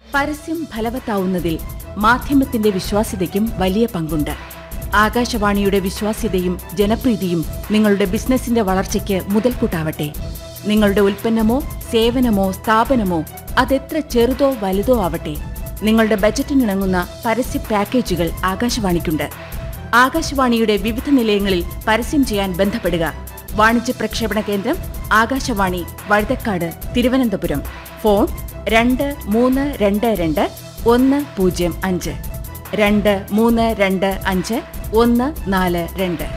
പരസ്യം ഫലവത്താവുന്നതിൽ മാധ്യമത്തിന്റെ വിശ്വാസ്യതയ്ക്കും വലിയ പങ്കുണ്ട് ആകാശവാണിയുടെ വിശ്വാസ്യതയും ജനപ്രീതിയും നിങ്ങളുടെ ബിസിനസിന്റെ വളർച്ചയ്ക്ക് മുതൽക്കൂട്ടാവട്ടെ നിങ്ങളുടെ ഉൽപ്പന്നമോ സേവനമോ സ്ഥാപനമോ അതെത്ര ചെറുതോ വലുതോ ആവട്ടെ നിങ്ങളുടെ ബജറ്റിനിണങ്ങുന്ന പരസ്യ പാക്കേജുകൾ ആകാശവാണിക്കുണ്ട് ആകാശവാണിയുടെ വിവിധ നിലയങ്ങളിൽ പരസ്യം ചെയ്യാൻ ബന്ധപ്പെടുക വാണിജ്യ പ്രക്ഷേപണ കേന്ദ്രം ആകാശവാണി വഴുതക്കാട് തിരുവനന്തപുരം ഫോൺ രണ്ട് മൂന്ന് രണ്ട് രണ്ട് ഒന്ന് പൂജ്യം അഞ്ച് രണ്ട് മൂന്ന് രണ്ട് അഞ്ച് ഒന്ന് നാല് രണ്ട്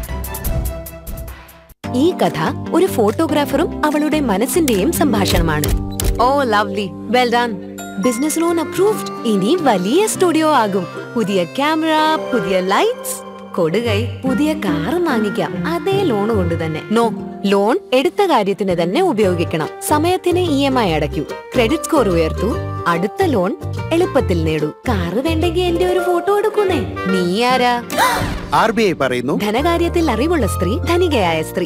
ഈ കഥ ഒരു ഫോട്ടോഗ്രാഫറും അവളുടെ മനസ്സിന്റെയും സംഭാഷണമാണ് oh lovely well done business loan approved ഇനി വലിയ സ്റ്റുഡിയോ ആകും പുതിയ ക്യാമറ പുതിയ ലൈറ്റ്സ് കൊടുകൈ പുതിയ കാർ വാങ്ങിക്കാം അതേ ലോൺ കൊണ്ട് തന്നെ നോ ലോൺ എടുത്ത കാര്യത്തിന് തന്നെ ഉപയോഗിക്കണം സമയത്തിന് ഇ എം ഐ അടയ്ക്കൂ ക്രെഡിറ്റ് സ്കോർ ഉയർത്തൂ അടുത്ത ലോൺ എളുപ്പത്തിൽ നേടൂ കാറ് വേണ്ടെങ്കിൽ എന്റെ ഒരു ഫോട്ടോ എടുക്കുന്നേ നീ ആരാ ആർ ബി ഐ പറയുന്നു ധനകാര്യത്തിൽ അറിവുള്ള സ്ത്രീ ധനികയായ സ്ത്രീ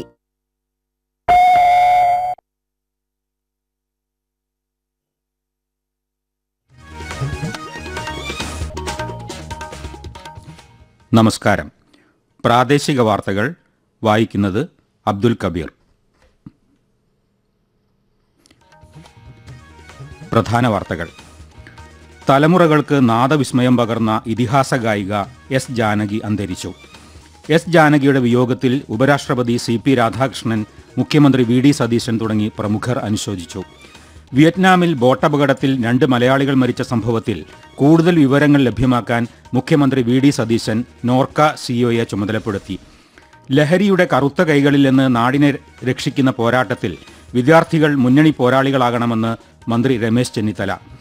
നമസ്കാരം പ്രാദേശിക വാർത്തകൾ വായിക്കുന്നത് അബ്ദുൽ കബീർ പ്രധാന വാർത്തകൾ തലമുറകൾക്ക് നാദവിസ്മയം പകർന്ന ഇതിഹാസ ഗായിക എസ് ജാനകി അന്തരിച്ചു എസ് ജാനകിയുടെ വിയോഗത്തിൽ ഉപരാഷ്ട്രപതി സി പി രാധാകൃഷ്ണൻ മുഖ്യമന്ത്രി വി ഡി സതീശൻ തുടങ്ങി പ്രമുഖർ അനുശോചിച്ചു വിയറ്റ്നാമിൽ ബോട്ടപകടത്തിൽ രണ്ട് മലയാളികൾ മരിച്ച സംഭവത്തിൽ കൂടുതൽ വിവരങ്ങൾ ലഭ്യമാക്കാൻ മുഖ്യമന്ത്രി വി ഡി സതീശൻ നോർക്ക സിഒയെ ചുമതലപ്പെടുത്തി ലഹരിയുടെ കറുത്ത കൈകളിൽ നിന്ന് നാടിനെ രക്ഷിക്കുന്ന പോരാട്ടത്തിൽ വിദ്യാർത്ഥികൾ മുന്നണി പോരാളികളാകണമെന്ന് മന്ത്രി രമേശ് ചെന്നിത്തല